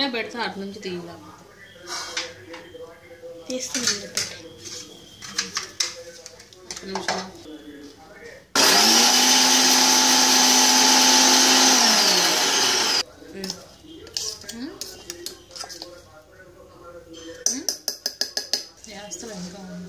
పైన పెడతా అటు నుంచి తీయాలి తీస్తుంది ఒక నిమిషం చేస్తా ఇంకా ఉంది.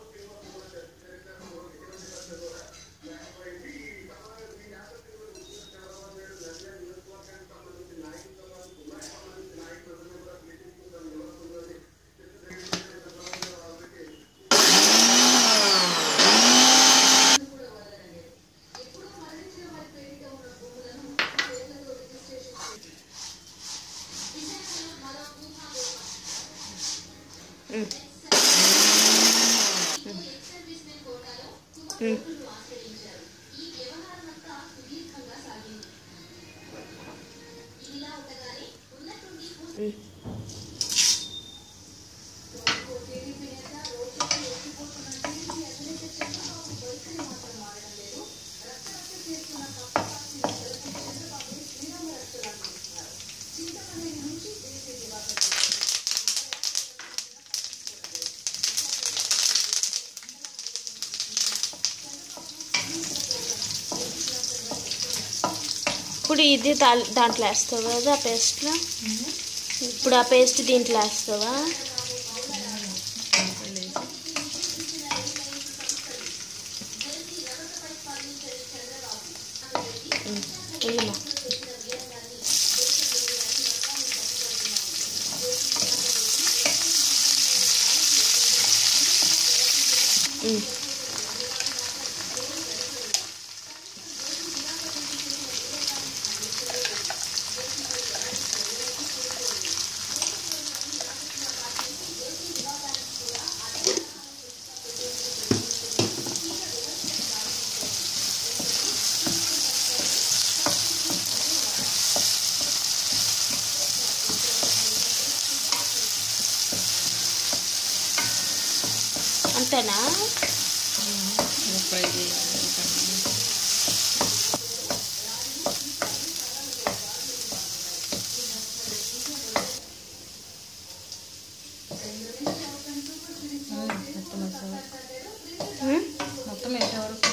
ఇప్పుడు ఇది దా- దాంట్లో వేస్తావు కదా ఆ పేస్ట్లో ఇప్పుడు ఆ పేస్ట్ దీంట్లో వేస్తావా వెయ్యమ్మా ఉమ్. అంతేనా ఫ్రై చేయాలి మొత్తం వేసే వరకు ఉమ్? మొత్తం వేసే వరకు